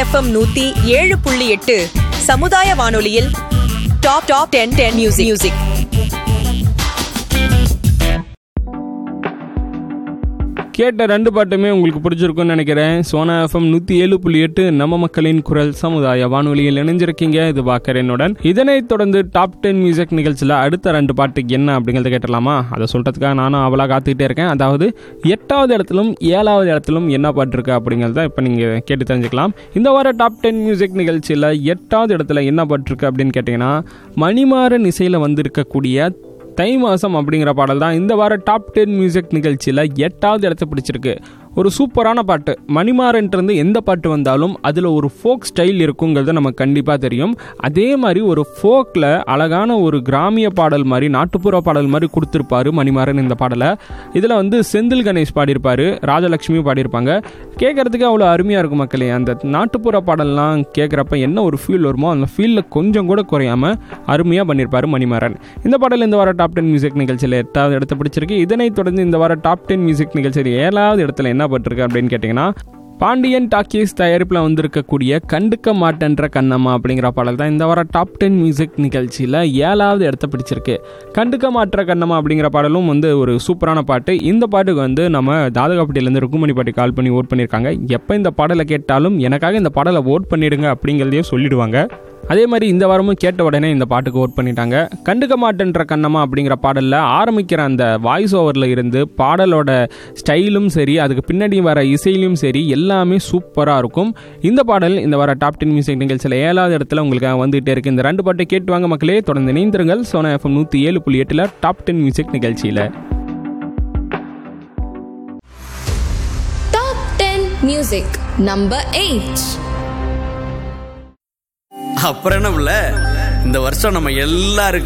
FM நூத்தி ஏழு புள்ளி எட்டு சமுதாய வானொலியில் top top ten ten music music கேட்ட ரெண்டு பாட்டுமே உங்களுக்கு பிடிச்சிருக்கும்னு நினைக்கிறேன் சோனா எஃப்எம் நூற்றி ஏழு புள்ளி எட்டு நம்ம மக்களின் குரல் சமுதாய வானொலியில் இணைஞ்சிருக்கீங்க இது பாக்கரனுடன் இதனைத் தொடர்ந்து டாப் டென் மியூசிக் நிகழ்ச்சியில் அடுத்த ரெண்டு பாட்டு என்ன அப்படிங்கிறத கேட்டலாமா அதை சொல்கிறதுக்காக நானும் அவளாக காத்துக்கிட்டே இருக்கேன் அதாவது எட்டாவது இடத்திலும் ஏழாவது இடத்திலும் என்ன பாட்டு இருக்கு அப்படிங்கிறத இப்போ நீங்கள் கேட்டு தெரிஞ்சுக்கலாம் இந்த வார டாப் டென் மியூசிக் நிகழ்ச்சியில் எட்டாவது இடத்துல என்ன பாட்டு இருக்கு அப்படின்னு கேட்டிங்கன்னா மணிமாறன் இசையில் வந்திருக்கக்கூடிய தை மாதம் அப்படிங்கிற பாடல் தான் இந்த வார டாப் டென் மியூசிக் நிகழ்ச்சியில் எட்டாவது இடத்த பிடிச்சிருக்கு ஒரு சூப்பரான பாட்டு மணிமாறன்ட்டு எந்த பாட்டு வந்தாலும் அதில் ஒரு ஃபோக் ஸ்டைல் இருக்குங்கிறது நமக்கு கண்டிப்பாக தெரியும் அதே மாதிரி ஒரு ஃபோக்கில் அழகான ஒரு கிராமிய பாடல் மாதிரி நாட்டுப்புற பாடல் மாதிரி கொடுத்துருப்பாரு மணிமாறன் இந்த பாடலை இதில் வந்து செந்தில் கணேஷ் பாடியிருப்பாரு ராஜலக்ஷ்மியும் பாடியிருப்பாங்க கேட்குறதுக்கு அவ்வளோ அருமையாக இருக்கும் மக்களே அந்த நாட்டுப்புற பாடல்லாம் கேட்குறப்ப என்ன ஒரு ஃபீல் வருமோ அந்த ஃபீலில் கொஞ்சம் கூட குறையாமல் அருமையாக பண்ணியிருப்பாரு மணிமாறன் இந்த பாடல் இந்த வார டாப் டென் மியூசிக் நிகழ்ச்சியில் எட்டாவது இடத்த பிடிச்சிருக்கு இதனைத் தொடர்ந்து இந்த வார டாப் டென் மியூசிக் நிகழ்ச்சியில் ஏழாவது இடத்துல என்ன பட்டிருக்கு அப்படின்னு கேட்டிங்கன்னா பாண்டியன் டாக்கீஸ் தயாரிப்பில் வந்திருக்கக்கூடிய கண்டுக்க மாட்டேன்ற கண்ணம்மா அப்படிங்கிற பாடல் தான் இந்த வார டாப் டென் மியூசிக் நிகழ்ச்சியில் ஏழாவது இடத்த பிடிச்சிருக்கு கண்டுக்க மாற்ற கண்ணம்மா அப்படிங்கிற பாடலும் வந்து ஒரு சூப்பரான பாட்டு இந்த பாட்டுக்கு வந்து நம்ம தாதகாப்பட்டியிலேருந்து ருக்குமணி பாட்டி கால் பண்ணி ஓட் பண்ணியிருக்காங்க எப்போ இந்த பாடலை கேட்டாலும் எனக்காக இந்த பாடலை ஓட் பண்ணிடுங்க அப்படிங்கிறதையும் சொல்லிடுவாங்க அதே மாதிரி இந்த வாரமும் கேட்ட உடனே இந்த பாட்டுக்கு ஓட் பண்ணிட்டாங்க கண்டுக்க மாட்டேன்ற கண்ணம்மா அப்படிங்கிற பாடலில் ஆரம்பிக்கிற அந்த வாய்ஸ் ஓவரில் இருந்து பாடலோட ஸ்டைலும் சரி அதுக்கு பின்னாடி வர இசையிலும் சரி எல்லாமே சூப்பராக இருக்கும் இந்த பாடல் இந்த வார டாப் டென் மியூசிக் நிகழ்ச்சியில் ஏழாவது இடத்துல உங்களுக்கு வந்துகிட்டே இருக்கு இந்த ரெண்டு பாட்டை கேட்டு வாங்க மக்களே தொடர்ந்து இணைந்திருங்கள் சோனா எஃப்எம் நூற்றி ஏழு புள்ளி எட்டில் டாப் டென் மியூசிக் நிகழ்ச்சியில் Top 10 Music Number 8 அப்புறம் என்ன புள்ள? இந்த வருஷம் நம்ம எல்லாருக்கும்